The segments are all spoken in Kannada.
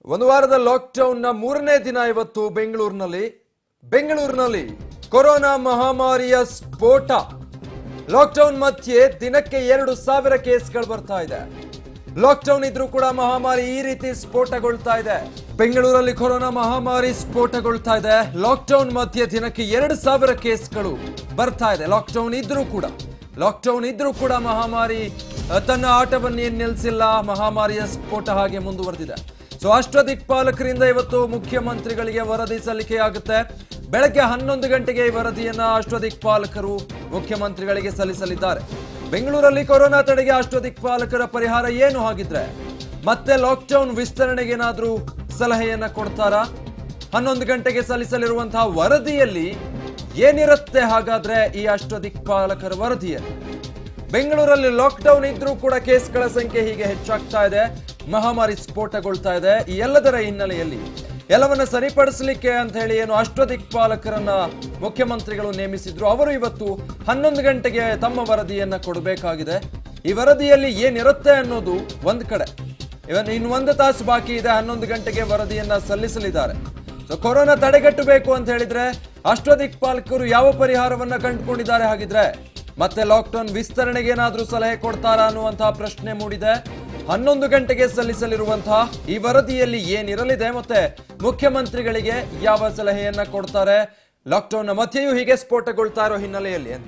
ಒಂದು ವಾರದ ಲಾಕ್ಡೌನ್ನ ಮೂರನೇ ದಿನ ಇವತ್ತು ಬೆಂಗಳೂರಿನಲ್ಲಿ ಬೆಂಗಳೂರಿನಲ್ಲಿ ಕೊರೋನಾ ಮಹಾಮಾರಿಯ ಸ್ಫೋಟ ಲಾಕ್ಡೌನ್ ಮಧ್ಯೆ ದಿನಕ್ಕೆ ಎರಡು ಸಾವಿರ ಕೇಸ್ಗಳು ಬರ್ತಾ ಇದೆ ಲಾಕ್ಡೌನ್ ಇದ್ರೂ ಕೂಡ ಮಹಾಮಾರಿ ಈ ರೀತಿ ಸ್ಫೋಟಗೊಳ್ತಾ ಇದೆ ಬೆಂಗಳೂರಲ್ಲಿ ಕೊರೋನಾ ಮಹಾಮಾರಿ ಸ್ಫೋಟಗೊಳ್ತಾ ಇದೆ ಲಾಕ್ಡೌನ್ ಮಧ್ಯೆ ದಿನಕ್ಕೆ ಎರಡು ಸಾವಿರ ಕೇಸ್ಗಳು ಬರ್ತಾ ಇದೆ ಲಾಕ್ಡೌನ್ ಇದ್ರೂ ಕೂಡ ಲಾಕ್ಡೌನ್ ಇದ್ರೂ ಕೂಡ ಮಹಾಮಾರಿ ಅಹ್, ತನ್ನ ಆಟವನ್ನೇನು ನಿಲ್ಲಿಸಿಲ್ಲ ಮಹಾಮಾರಿಯ ಸ್ಫೋಟ ಹಾಗೆ ಮುಂದುವರೆದಿದೆ ಸೊ ಅಷ್ಟದಿಕ್ಪಾಲಕರಿಂದ ಇವತ್ತು ಮುಖ್ಯಮಂತ್ರಿಗಳಿಗೆ ವರದಿ ಸಲ್ಲಿಕೆಯಾಗುತ್ತೆ ಬೆಳಗ್ಗೆ ಹನ್ನೊಂದು ಗಂಟೆಗೆ ಈ ವರದಿಯನ್ನ ಅಷ್ಟದಿಕ್ಪಾಲಕರು ಮುಖ್ಯಮಂತ್ರಿಗಳಿಗೆ ಸಲ್ಲಿಸಲಿದ್ದಾರೆ ಬೆಂಗಳೂರಲ್ಲಿ ಕೊರೋನಾ ತಡೆಗೆ ಅಷ್ಟದಿಕ್ಪಾಲಕರ ಪರಿಹಾರ ಏನು ಹಾಗಿದ್ರೆ ಮತ್ತೆ ಲಾಕ್ಡೌನ್ ವಿಸ್ತರಣೆಗೆ ಏನಾದ್ರೂ ಸಲಹೆಯನ್ನ ಕೊಡ್ತಾರಾ ಹನ್ನೊಂದು ಗಂಟೆಗೆ ಸಲ್ಲಿಸಲಿರುವಂತಹ ವರದಿಯಲ್ಲಿ ಏನಿರುತ್ತೆ ಹಾಗಾದ್ರೆ ಈ ಅಷ್ಟದಿಕ್ಪಾಲಕರ ವರದಿಯಲ್ಲಿ ಬೆಂಗಳೂರಲ್ಲಿ ಲಾಕ್ಡೌನ್ ಇದ್ರೂ ಕೂಡ ಕೇಸ್ಗಳ ಸಂಖ್ಯೆ ಹೀಗೆ ಹೆಚ್ಚಾಗ್ತಾ ಇದೆ ಮಹಾಮಾರಿ ಸ್ಫೋಟಗೊಳ್ತಾ ಇದೆ ಈ ಎಲ್ಲದರ ಹಿನ್ನೆಲೆಯಲ್ಲಿ ಎಲ್ಲವನ್ನ ಸರಿಪಡಿಸಲಿಕ್ಕೆ ಅಂತ ಹೇಳಿ ಏನು ಅಷ್ಟದಿಕ್ಪಾಲಕರನ್ನ ಮುಖ್ಯಮಂತ್ರಿಗಳು ನೇಮಿಸಿದ್ರು ಅವರು ಇವತ್ತು ಹನ್ನೊಂದು ಗಂಟೆಗೆ ತಮ್ಮ ವರದಿಯನ್ನ ಕೊಡಬೇಕಾಗಿದೆ ಈ ವರದಿಯಲ್ಲಿ ಏನಿರುತ್ತೆ ಅನ್ನೋದು ಒಂದ್ ಕಡೆ ಇವನ್ ಇನ್ನು ಒಂದು ತಾಸು ಬಾಕಿ ಇದೆ ಹನ್ನೊಂದು ಗಂಟೆಗೆ ವರದಿಯನ್ನ ಸಲ್ಲಿಸಲಿದ್ದಾರೆ ಸೊ ಕೊರೋನಾ ತಡೆಗಟ್ಟಬೇಕು ಅಂತ ಹೇಳಿದ್ರೆ ಅಷ್ಟದಿಕ್ಪಾಲಕರು ಯಾವ ಪರಿಹಾರವನ್ನ ಕಂಡುಕೊಂಡಿದ್ದಾರೆ ಹಾಗಿದ್ರೆ ಮತ್ತೆ ಲಾಕ್ಡೌನ್ ವಿಸ್ತರಣೆಗೆ ಏನಾದ್ರೂ ಸಲಹೆ ಕೊಡ್ತಾರಾ ಅನ್ನುವಂತಹ ಪ್ರಶ್ನೆ ಮೂಡಿದೆ ಹನ್ನೊಂದು ಗಂಟೆಗೆ ಸಲ್ಲಿಸಲಿರುವಂತಹ ಈ ವರದಿಯಲ್ಲಿ ಏನಿರಲಿದೆ ಮತ್ತೆ ಮುಖ್ಯಮಂತ್ರಿಗಳಿಗೆ ಯಾವ ಸಲಹೆಯನ್ನ ಕೊಡ್ತಾರೆ ಲಾಕ್ಡೌನ್ನ ಮಧ್ಯೆಯೂ ಹೀಗೆ ಸ್ಫೋಟಗೊಳ್ತಾ ಇರೋ ಹಿನ್ನೆಲೆಯಲ್ಲಿ ಅಂತ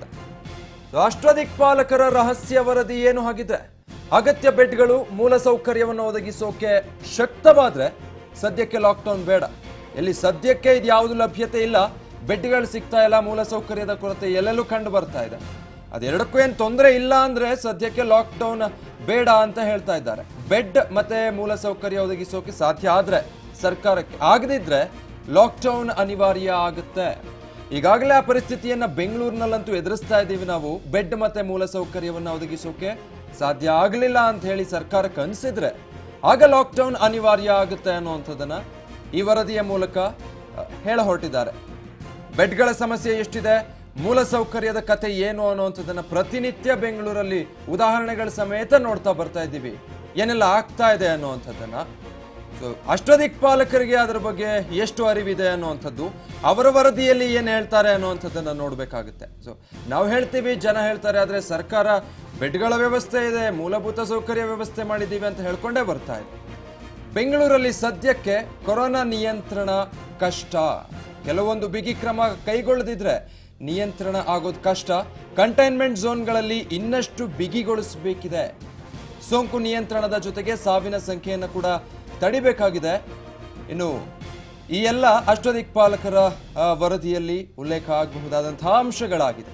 ಸೊ ಅಷ್ಟದಿಕ್ಪಾಲಕರ ರಹಸ್ಯ ವರದಿ ಏನು ಹಾಗಿದ್ರೆ ಅಗತ್ಯ ಬೆಡ್ಗಳು ಮೂಲ ಸೌಕರ್ಯವನ್ನು ಒದಗಿಸೋಕೆ ಶಕ್ತವಾದ್ರೆ ಸದ್ಯಕ್ಕೆ ಲಾಕ್ಡೌನ್ ಬೇಡ ಎಲ್ಲಿ ಸದ್ಯಕ್ಕೆ ಇದು ಯಾವುದು ಲಭ್ಯತೆ ಇಲ್ಲ ಬೆಡ್ಗಳು ಸಿಗ್ತಾ ಇಲ್ಲ ಮೂಲ ಸೌಕರ್ಯದ ಕೊರತೆ ಎಲ್ಲೆಲ್ಲೂ ಕಂಡು ಬರ್ತಾ ಇದೆ ಅದೆರಡಕ್ಕೂ ಏನು ತೊಂದರೆ ಇಲ್ಲ ಅಂದ್ರೆ ಸದ್ಯಕ್ಕೆ ಲಾಕ್ಡೌನ್ ಬೇಡ ಅಂತ ಹೇಳ್ತಾ ಇದ್ದಾರೆ ಬೆಡ್ ಮತ್ತೆ ಮೂಲ ಸೌಕರ್ಯ ಒದಗಿಸೋಕೆ ಸಾಧ್ಯ ಆದ್ರೆ ಸರ್ಕಾರಕ್ಕೆ ಆಗದಿದ್ರೆ ಲಾಕ್ಡೌನ್ ಅನಿವಾರ್ಯ ಆಗುತ್ತೆ ಈಗಾಗಲೇ ಆ ಪರಿಸ್ಥಿತಿಯನ್ನ ಬೆಂಗಳೂರಿನಲ್ಲಂತೂ ಎದುರಿಸ್ತಾ ಇದ್ದೀವಿ ನಾವು ಬೆಡ್ ಮತ್ತೆ ಮೂಲ ಸೌಕರ್ಯವನ್ನ ಒದಗಿಸೋಕೆ ಸಾಧ್ಯ ಆಗಲಿಲ್ಲ ಅಂತ ಹೇಳಿ ಸರ್ಕಾರಕ್ಕೆ ಅನಿಸಿದ್ರೆ ಆಗ ಲಾಕ್ಡೌನ್ ಅನಿವಾರ್ಯ ಆಗುತ್ತೆ ಅನ್ನುವಂಥದ್ದನ್ನ ಈ ವರದಿಯ ಮೂಲಕ ಅ, ಹೇಳ ಹೊರಟಿದ್ದಾರೆ ಬೆಡ್ಗಳ ಸಮಸ್ಯೆ ಎಷ್ಟಿದೆ ಮೂಲ ಸೌಕರ್ಯದ ಕತೆ ಏನು ಅನ್ನುವಂಥದ್ದನ್ನ ಪ್ರತಿನಿತ್ಯ ಬೆಂಗಳೂರಲ್ಲಿ ಉದಾಹರಣೆಗಳ ಸಮೇತ ನೋಡ್ತಾ ಬರ್ತಾ ಇದ್ದೀವಿ ಏನೆಲ್ಲ ಆಗ್ತಾ ಇದೆ ಅನ್ನುವಂಥದ್ದನ್ನ ಸೊ ಅಷ್ಟದಿಕ್ಪಾಲಕರಿಗೆ ಅದರ ಬಗ್ಗೆ ಎಷ್ಟು ಅರಿವಿದೆ ಅನ್ನುವಂಥದ್ದು ಅವರ ವರದಿಯಲ್ಲಿ ಏನು ಹೇಳ್ತಾರೆ ಅನ್ನುವಂಥದ್ದನ್ನ ನೋಡಬೇಕಾಗುತ್ತೆ ಸೊ ನಾವು ಹೇಳ್ತೀವಿ ಜನ ಹೇಳ್ತಾರೆ ಆದರೆ ಸರ್ಕಾರ ಬೆಡ್ಗಳ ವ್ಯವಸ್ಥೆ ಇದೆ ಮೂಲಭೂತ ಸೌಕರ್ಯ ವ್ಯವಸ್ಥೆ ಮಾಡಿದ್ದೀವಿ ಅಂತ ಹೇಳ್ಕೊಂಡೇ ಬರ್ತಾ ಇದೆ ಬೆಂಗಳೂರಲ್ಲಿ ಸದ್ಯಕ್ಕೆ ಕೊರೋನಾ ನಿಯಂತ್ರಣ ಕಷ್ಟ ಕೆಲವೊಂದು ಬಿಗಿ ಕ್ರಮ ಕೈಗೊಳ್ಳದಿದ್ರೆ ನಿಯಂತ್ರಣ ಆಗೋದು ಕಷ್ಟ ಕಂಟೈನ್ಮೆಂಟ್ ಝೋನ್ಗಳಲ್ಲಿ ಇನ್ನಷ್ಟು ಬಿಗಿಗೊಳಿಸಬೇಕಿದೆ ಸೋಂಕು ನಿಯಂತ್ರಣದ ಜೊತೆಗೆ ಸಾವಿನ ಸಂಖ್ಯೆಯನ್ನು ಕೂಡ ತಡಿಬೇಕಾಗಿದೆ ಇನ್ನು ಈ ಎಲ್ಲ ಅಷ್ಟದಿಕ್ಪಾಲಕರ ಆ, ವರದಿಯಲ್ಲಿ ಉಲ್ಲೇಖ ಆಗಬಹುದಾದಂತಹ ಅಂಶಗಳಾಗಿದೆ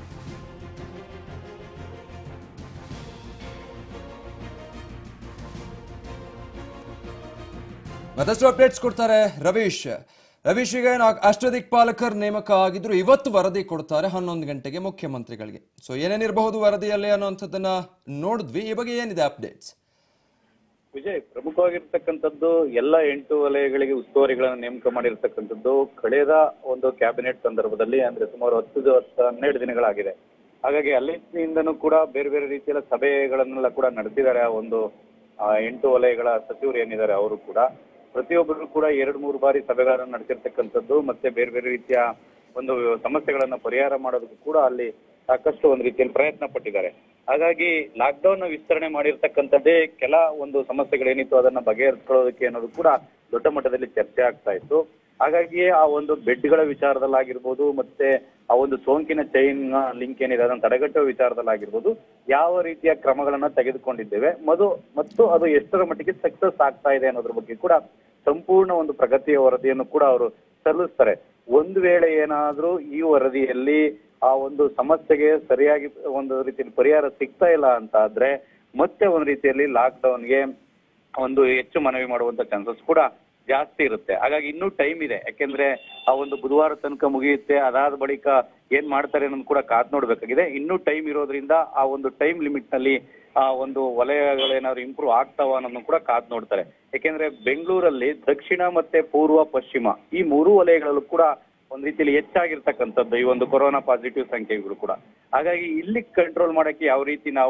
ಮತ್ತಷ್ಟು ಅಪ್ಡೇಟ್ಸ್ ಕೊಡ್ತಾರೆ ರವೀಶ್ ರವೀಶ್ ಈಗ ಏನು ಅಷ್ಟದಿಕ್ಪಾಲಕರ್ ನೇಮಕ ಆಗಿದ್ರು ಇವತ್ತು ವರದಿ ಕೊಡ್ತಾರೆ ಹನ್ನೊಂದು ಗಂಟೆಗೆ ಮುಖ್ಯಮಂತ್ರಿಗಳಿಗೆ ಸೊ ಏನೇನಿರಬಹುದು ವರದಿಯಲ್ಲಿ ಅನ್ನೋಂಥದ್ದನ್ನ ನೋಡಿದ್ವಿ ಈ ಬಗ್ಗೆ ಏನಿದೆ ಅಪ್ಡೇಟ್ಸ್ ವಿಜಯ್ ಪ್ರಮುಖವಾಗಿರ್ತಕ್ಕಂಥದ್ದು ಎಲ್ಲ ಎಂಟು ವಲಯಗಳಿಗೆ ಉಸ್ತುವಾರಿಗಳನ್ನು ನೇಮಕ ಮಾಡಿರ್ತಕ್ಕಂಥದ್ದು ಕಳೆದ ಒಂದು ಕ್ಯಾಬಿನೆಟ್ ಸಂದರ್ಭದಲ್ಲಿ ಅಂದ್ರೆ ಸುಮಾರು ಹತ್ತು ದಿವಸ ಹನ್ನೆರಡು ದಿನಗಳಾಗಿದೆ ಹಾಗಾಗಿ ಅಲ್ಲಿಂದನೂ ಕೂಡ ಬೇರೆ ಬೇರೆ ರೀತಿಯ ಸಭೆಗಳನ್ನೆಲ್ಲ ಕೂಡ ನಡೆಸಿದ್ದಾರೆ ಆ ಒಂದು ಆ, ಎಂಟು ವಲಯಗಳ ಸಚಿವರು ಏನಿದ್ದಾರೆ ಅವರು ಕೂಡ ಪ್ರತಿಯೊಬ್ಬರು ಕೂಡ ಎರಡು ಮೂರು ಬಾರಿ ಸಭೆಗಳನ್ನು ನಡೆಸಿರ್ತಕ್ಕಂಥದ್ದು ಮತ್ತೆ ಬೇರೆ ಬೇರೆ ರೀತಿಯ ಒಂದು ಸಮಸ್ಯೆಗಳನ್ನ ಪರಿಹಾರ ಮಾಡೋದಕ್ಕೂ ಕೂಡ ಅಲ್ಲಿ ಸಾಕಷ್ಟು ಒಂದು ರೀತಿಯಲ್ಲಿ ಪ್ರಯತ್ನ ಪಟ್ಟಿದ್ದಾರೆ ಹಾಗಾಗಿ ಲಾಕ್ಡೌನ್ ವಿಸ್ತರಣೆ ಮಾಡಿರ್ತಕ್ಕಂಥದ್ದೇ ಕೆಲ ಒಂದು ಸಮಸ್ಯೆಗಳೇನಿತ್ತು ಅದನ್ನ ಬಗೆಹರಿಸ್ಕೊಳ್ಳೋದಕ್ಕೆ ಅನ್ನೋದು ಕೂಡ ದೊಡ್ಡ ಮಟ್ಟದಲ್ಲಿ ಚರ್ಚೆ ಆಗ್ತಾ ಇತ್ತು ಹಾಗಾಗಿ ಆ ಒಂದು ಬೆಡ್ಗಳ ವಿಚಾರದಲ್ಲಾಗಿರ್ಬೋದು ಮತ್ತೆ ಆ ಒಂದು ಸೋಂಕಿನ ಚೈನ್ ಲಿಂಕ್ ಏನಿದೆ ಅದನ್ನು ತಡೆಗಟ್ಟುವ ವಿಚಾರದಲ್ಲಾಗಿರ್ಬೋದು ಯಾವ ರೀತಿಯ ಕ್ರಮಗಳನ್ನ ತೆಗೆದುಕೊಂಡಿದ್ದೇವೆ ಮದು ಮತ್ತು ಅದು ಎಷ್ಟರ ಮಟ್ಟಿಗೆ ಸಕ್ಸಸ್ ಆಗ್ತಾ ಇದೆ ಅನ್ನೋದ್ರ ಬಗ್ಗೆ ಕೂಡ ಸಂಪೂರ್ಣ ಒಂದು ಪ್ರಗತಿಯ ವರದಿಯನ್ನು ಕೂಡ ಅವರು ಸಲ್ಲಿಸ್ತಾರೆ ಒಂದು ವೇಳೆ ಏನಾದ್ರೂ ಈ ವರದಿಯಲ್ಲಿ ಆ ಒಂದು ಸಮಸ್ಯೆಗೆ ಸರಿಯಾಗಿ ಒಂದು ರೀತಿಯಲ್ಲಿ ಪರಿಹಾರ ಸಿಗ್ತಾ ಇಲ್ಲ ಅಂತ ಆದ್ರೆ ಮತ್ತೆ ಒಂದು ರೀತಿಯಲ್ಲಿ ಲಾಕ್ ಡೌನ್ಗೆ ಒಂದು ಹೆಚ್ಚು ಮನವಿ ಮಾಡುವಂತ ಚಾನ್ಸಸ್ ಕೂಡ ಜಾಸ್ತಿ ಇರುತ್ತೆ ಹಾಗಾಗಿ ಇನ್ನೂ ಟೈಮ್ ಇದೆ ಯಾಕೆಂದ್ರೆ ಆ ಒಂದು ಬುಧವಾರ ತನಕ ಮುಗಿಯುತ್ತೆ ಅದಾದ ಬಳಿಕ ಏನ್ ಮಾಡ್ತಾರೆ ಅನ್ನೋದು ಕೂಡ ಕಾದ್ ನೋಡ್ಬೇಕಾಗಿದೆ ಇನ್ನೂ ಟೈಮ್ ಇರೋದ್ರಿಂದ ಆ ಒಂದು ಟೈಮ್ ಲಿಮಿಟ್ ನಲ್ಲಿ ಆ ಒಂದು ವಲಯಗಳೇನಾದ್ರು ಇಂಪ್ರೂವ್ ಆಗ್ತಾವ ಅನ್ನೋದನ್ನು ಕೂಡ ಕಾದ್ ನೋಡ್ತಾರೆ ಯಾಕೆಂದ್ರೆ ಬೆಂಗಳೂರಲ್ಲಿ ದಕ್ಷಿಣ ಮತ್ತೆ ಪೂರ್ವ ಪಶ್ಚಿಮ ಈ ಮೂರು ವಲಯಗಳಲ್ಲೂ ಕೂಡ ಒಂದ್ ರೀತಿಯಲ್ಲಿ ಹೆಚ್ಚಾಗಿರ್ತಕ್ಕಂಥದ್ದು ಈ ಒಂದು ಕೊರೋನಾ ಪಾಸಿಟಿವ್ ಸಂಖ್ಯೆಗಳು ಕೂಡ ಹಾಗಾಗಿ ಇಲ್ಲಿ ಕಂಟ್ರೋಲ್ ಮಾಡಕ್ಕೆ ಯಾವ ರೀತಿ ನಾವು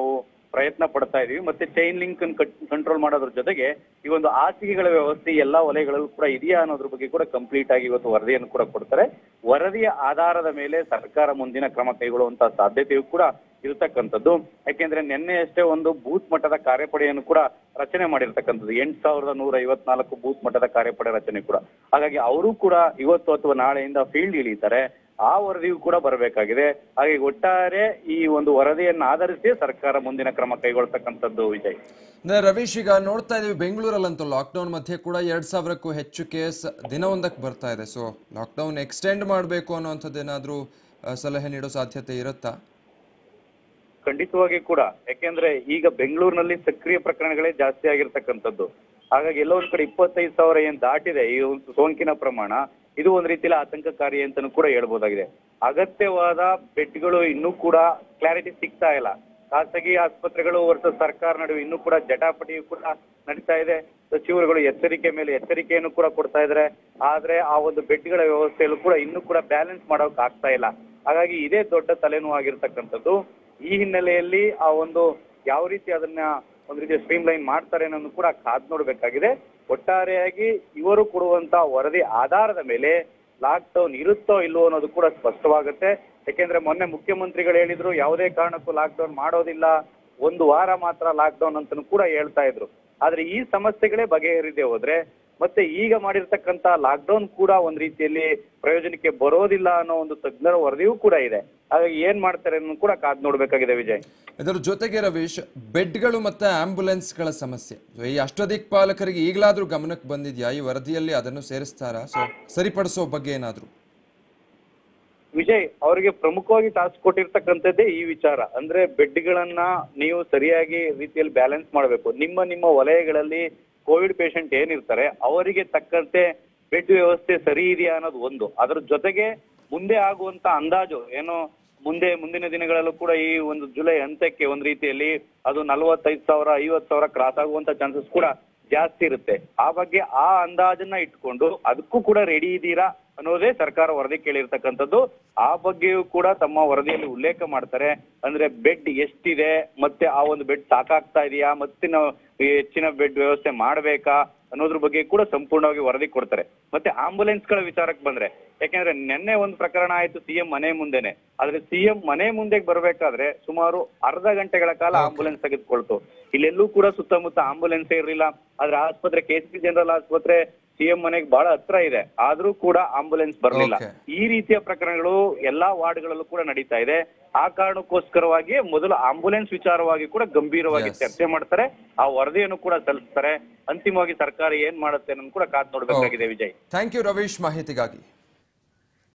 ಪ್ರಯತ್ನ ಪಡ್ತಾ ಇದೀವಿ ಮತ್ತೆ ಚೈನ್ ಲಿಂಕ್ ಕಂಟ್ರೋಲ್ ಮಾಡೋದ್ರ ಜೊತೆಗೆ ಈ ಒಂದು ಹಾಸಿಗೆಗಳ ವ್ಯವಸ್ಥೆ ಎಲ್ಲಾ ವಲಯಗಳಲ್ಲೂ ಕೂಡ ಇದೆಯಾ ಅನ್ನೋದ್ರ ಬಗ್ಗೆ ಕೂಡ ಕಂಪ್ಲೀಟ್ ಆಗಿ ಇವತ್ತು ವರದಿಯನ್ನು ಕೂಡ ಕೊಡ್ತಾರೆ ವರದಿಯ ಆಧಾರದ ಮೇಲೆ ಸರ್ಕಾರ ಮುಂದಿನ ಕ್ರಮ ಕೈಗೊಳ್ಳುವಂತ ಸಾಧ್ಯತೆಯೂ ಕೂಡ ಇರತಕ್ಕಂಥದ್ದು ಯಾಕೆಂದ್ರೆ ನಿನ್ನೆ ಅಷ್ಟೇ ಒಂದು ಬೂತ್ ಮಟ್ಟದ ಕಾರ್ಯಪಡೆಯನ್ನು ಕೂಡ ರಚನೆ ಮಾಡಿರ್ತಕ್ಕಂಥದ್ದು ಎಂಟ್ ಸಾವಿರದ ನೂರ ಐವತ್ನಾಲ್ಕು ಬೂತ್ ಮಟ್ಟದ ಕಾರ್ಯಪಡೆ ರಚನೆ ಕೂಡ ಹಾಗಾಗಿ ಅವರು ಕೂಡ ಇವತ್ತು ಅಥವಾ ನಾಳೆಯಿಂದ ಫೀಲ್ಡ್ ಇಳಿತಾರೆ ಆ ವರದಿಯು ಕೂಡ ಬರಬೇಕಾಗಿದೆ ಹಾಗೆ ಒಟ್ಟಾರೆ ಈ ಒಂದು ವರದಿಯನ್ನು ಆಧರಿಸಿ ಸರ್ಕಾರ ಮುಂದಿನ ಕ್ರಮ ಕೈಗೊಳ್ತಕ್ಕಂಥದ್ದು ವಿಜಯ್ ಅಂದ್ರೆ ರವೀಶ್ ಈಗ ನೋಡ್ತಾ ಇದೀವಿ ಬೆಂಗಳೂರಲ್ಲಂತೂ ಲಾಕ್ಡೌನ್ ಮಧ್ಯೆ ಕೂಡ ಎರಡ್ ಸಾವಿರಕ್ಕೂ ಹೆಚ್ಚು ಕೇಸ್ ದಿನವೊಂದಕ್ಕೆ ಬರ್ತಾ ಇದೆ ಸೊ ಲಾಕ್ಡೌನ್ ಎಕ್ಸ್ಟೆಂಡ್ ಮಾಡಬೇಕು ಅನ್ನೋಂಥದ್ದು ಏನಾದರೂ ಸಲಹೆ ನೀಡೋ ಸಾಧ್ಯತೆ ಇರುತ್ತಾ ಖಂಡಿತವಾಗಿ ಕೂಡ ಯಾಕೆಂದ್ರೆ ಈಗ ಬೆಂಗಳೂರಿನಲ್ಲಿ ಸಕ್ರಿಯ ಪ್ರಕರಣಗಳೇ ಜಾಸ್ತಿ ಆಗಿರ್ತಕ್ಕಂಥದ್ದು ಹಾಗಾಗಿ ಎಲ್ಲೋ ಒಂದ್ ಕಡೆ ಇಪ್ಪತ್ತೈದು ಸಾವಿರ ಏನ್ ದಾಟಿದೆ ಈ ಒಂದು ಸೋಂಕಿನ ಪ್ರಮಾಣ ಇದು ಒಂದ್ ರೀತಿಯಲ್ಲಿ ಆತಂಕಕಾರಿ ಅಂತಾನೂ ಕೂಡ ಹೇಳ್ಬೋದಾಗಿದೆ ಅಗತ್ಯವಾದ ಬೆಡ್ಗಳು ಇನ್ನೂ ಕೂಡ ಕ್ಲಾರಿಟಿ ಸಿಗ್ತಾ ಇಲ್ಲ ಖಾಸಗಿ ಆಸ್ಪತ್ರೆಗಳು ವರ್ಸಸ್ ಸರ್ಕಾರ ನಡುವೆ ಇನ್ನೂ ಕೂಡ ಜಟಾಪಟಿಯು ಕೂಡ ನಡೀತಾ ಇದೆ ಸಚಿವರುಗಳು ಎಚ್ಚರಿಕೆ ಮೇಲೆ ಎಚ್ಚರಿಕೆಯನ್ನು ಕೂಡ ಕೊಡ್ತಾ ಇದ್ದಾರೆ ಆದ್ರೆ ಆ ಒಂದು ಬೆಡ್ಗಳ ವ್ಯವಸ್ಥೆಯಲ್ಲೂ ಕೂಡ ಇನ್ನೂ ಕೂಡ ಬ್ಯಾಲೆನ್ಸ್ ಮಾಡೋಕ್ ಆಗ್ತಾ ಇಲ್ಲ ಹಾಗಾಗಿ ಇದೇ ದೊಡ್ಡ ತಲೆನೋವು ಆಗಿರ್ತಕ್ಕಂಥದ್ದು ಈ ಹಿನ್ನೆಲೆಯಲ್ಲಿ ಆ ಒಂದು ಯಾವ ರೀತಿ ಅದನ್ನ ಒಂದು ರೀತಿ ಸ್ಟ್ರೀಮ್ ಲೈನ್ ಮಾಡ್ತಾರೆ ಅನ್ನೋದು ಕೂಡ ಕಾದ್ ನೋಡ್ಬೇಕಾಗಿದೆ ಒಟ್ಟಾರೆಯಾಗಿ ಇವರು ಕೊಡುವಂತ ವರದಿ ಆಧಾರದ ಮೇಲೆ ಲಾಕ್ ಡೌನ್ ಇರುತ್ತೋ ಇಲ್ವೋ ಅನ್ನೋದು ಕೂಡ ಸ್ಪಷ್ಟವಾಗುತ್ತೆ ಯಾಕೆಂದ್ರೆ ಮೊನ್ನೆ ಮುಖ್ಯಮಂತ್ರಿಗಳು ಹೇಳಿದ್ರು ಯಾವುದೇ ಕಾರಣಕ್ಕೂ ಲಾಕ್ ಡೌನ್ ಮಾಡೋದಿಲ್ಲ ಒಂದು ವಾರ ಮಾತ್ರ ಲಾಕ್ ಡೌನ್ ಅಂತಾನು ಕೂಡ ಹೇಳ್ತಾ ಇದ್ರು ಆದ್ರೆ ಈ ಸಮಸ್ಯೆಗಳೇ ಬಗೆಹರಿದೆ ಹೋದ್ರೆ ಮತ್ತೆ ಈಗ ಮಾಡಿರ್ತಕ್ಕಂತ ಲಾಕ್ ಡೌನ್ ಕೂಡ ಒಂದ್ ರೀತಿಯಲ್ಲಿ ಪ್ರಯೋಜನಕ್ಕೆ ಬರೋದಿಲ್ಲ ಅನ್ನೋ ಒಂದು ತಜ್ಞರ ವರದಿಯೂ ಕೂಡ ಇದೆ ಹಾಗಾಗಿ ಏನ್ ಮಾಡ್ತಾರೆ ಅನ್ನೋದು ಕೂಡ ಕಾದ್ ನೋಡ್ಬೇಕಾಗಿದೆ ವಿಜಯ್ ಇದರ ಜೊತೆಗೆ ರವೀಶ್ ಬೆಡ್ಗಳು ಮತ್ತೆ ಆಂಬ್ಯುಲೆನ್ಸ್ಗಳ ಸಮಸ್ಯೆ So, ಈ ಅಷ್ಟದಿಕ್ಪಾಲಕರಿಗೆ ಈಗಲಾದ್ರೂ ಗಮನಕ್ಕೆ ಬಂದಿದ್ಯಾ ಈ ವರದಿಯಲ್ಲಿ ಅದನ್ನು ಸೇರಿಸ್ತಾರಾ ಸೊ ಸರಿಪಡಿಸೋ ಬಗ್ಗೆ ಏನಾದರೂ ವಿಜಯ್ ಅವರಿಗೆ ಪ್ರಮುಖವಾಗಿ ಟಾಸ್ಕ್ ಕೊಟ್ಟಿರ್ತಕ್ಕಂಥದ್ದೇ ಈ ವಿಚಾರ ಅಂದ್ರೆ ಬೆಡ್ಗಳನ್ನ ನೀವು ಸರಿಯಾಗಿ ರೀತಿಯಲ್ಲಿ ಬ್ಯಾಲೆನ್ಸ್ ಮಾಡಬೇಕು ನಿಮ್ಮ ನಿಮ್ಮ ವಲಯಗಳಲ್ಲಿ ಕೋವಿಡ್ ಪೇಷಂಟ್ ಏನಿರ್ತಾರೆ ಅವರಿಗೆ ತಕ್ಕಂತೆ ಬೆಡ್ ವ್ಯವಸ್ಥೆ ಸರಿ ಇದೆಯಾ ಅನ್ನೋದು ಒಂದು ಅದ್ರ ಜೊತೆಗೆ ಮುಂದೆ ಆಗುವಂತ ಅಂದಾಜು ಏನು ಮುಂದೆ ಮುಂದಿನ ದಿನಗಳಲ್ಲೂ ಕೂಡ ಈ ಒಂದು ಜುಲೈ ಅಂತ್ಯಕ್ಕೆ ಒಂದು ರೀತಿಯಲ್ಲಿ ಅದು ನಲವತ್ತೈದು ಸಾವಿರ ಐವತ್ತು ಸಾವಿರ ಕ್ರಾಸ್ ಆಗುವಂತ ಚಾನ್ಸಸ್ ಕೂಡ ಜಾಸ್ತಿ ಇರುತ್ತೆ ಆ ಬಗ್ಗೆ ಆ ಅಂದಾಜನ್ನ ಇಟ್ಕೊಂಡು ಅದಕ್ಕೂ ಕೂಡ ರೆಡಿ ಇದ್ದೀರಾ ಅನ್ನೋದೇ ಸರ್ಕಾರ ವರದಿ ಕೇಳಿರ್ತಕ್ಕಂಥದ್ದು ಆ ಬಗ್ಗೆಯೂ ಕೂಡ ತಮ್ಮ ವರದಿಯಲ್ಲಿ ಉಲ್ಲೇಖ ಮಾಡ್ತಾರೆ ಅಂದ್ರೆ ಬೆಡ್ ಎಷ್ಟಿದೆ ಮತ್ತೆ ಆ ಒಂದು ಬೆಡ್ ಸಾಕಾಗ್ತಾ ಇದೆಯಾ ಮತ್ತೆ ನಾವು ಈ ಹೆಚ್ಚಿನ ಬೆಡ್ ವ್ಯವಸ್ಥೆ ಮಾಡ್ಬೇಕಾ ಅನ್ನೋದ್ರ ಬಗ್ಗೆ ಕೂಡ ಸಂಪೂರ್ಣವಾಗಿ ವರದಿ ಕೊಡ್ತಾರೆ ಮತ್ತೆ ಆಂಬುಲೆನ್ಸ್ ಗಳ ವಿಚಾರಕ್ಕೆ ಬಂದ್ರೆ ಯಾಕೆಂದ್ರೆ ನಿನ್ನೆ ಒಂದು ಪ್ರಕರಣ ಆಯ್ತು ಸಿಎಂ ಮನೆ ಮುಂದೆನೆ ಆದ್ರೆ ಸಿಎಂ ಮನೆ ಮುಂದೆ ಬರ್ಬೇಕಾದ್ರೆ ಸುಮಾರು ಅರ್ಧ ಗಂಟೆಗಳ ಕಾಲ ಆಂಬುಲೆನ್ಸ್ ತೆಗೆದುಕೊಳ್ತು ಇಲ್ಲೆಲ್ಲೂ ಕೂಡ ಸುತ್ತಮುತ್ತ ಆಂಬುಲೆನ್ಸ್ ಇರಲಿಲ್ಲ ಆದ್ರೆ ಆಸ್ಪತ್ರೆ ಕೆ ಸಿ ಜನರಲ್ ಆಸ್ಪತ್ರೆ ಸಿಎಂ ಮನೆಗೆ ಬಹಳ ಹತ್ರ ಇದೆ ಆದ್ರೂ ಕೂಡ ಆಂಬುಲೆನ್ಸ್ ಬರಲಿಲ್ಲ Okay. ಈ ರೀತಿಯ ಪ್ರಕರಣಗಳು ಎಲ್ಲಾ ವಾರ್ಡ್ಗಳಲ್ಲೂ ಕೂಡ ನಡೀತಾ ಇದೆ ಆ ಕಾರಣಕ್ಕೋಸ್ಕರವಾಗಿ ಮೊದಲು ಆಂಬುಲೆನ್ಸ್ ವಿಚಾರವಾಗಿ ಕೂಡ ಗಂಭೀರವಾಗಿ Yes. ಚರ್ಚೆ ಮಾಡ್ತಾರೆ ಆ ವರದಿಯನ್ನು ಕೂಡ ಸಲ್ಲಿಸ್ತಾರೆ ಅಂತಿಮವಾಗಿ ಸರ್ಕಾರ ಏನ್ ಮಾಡುತ್ತೆ ಅನ್ನೋದು ಕೂಡ ಕಾದ್ ನೋಡ್ಬೇಕಾಗಿದೆ ವಿಜಯ್ ಥ್ಯಾಂಕ್ ಯು ರವೀಶ್ ಮಾಹಿತಿಗಾಗಿ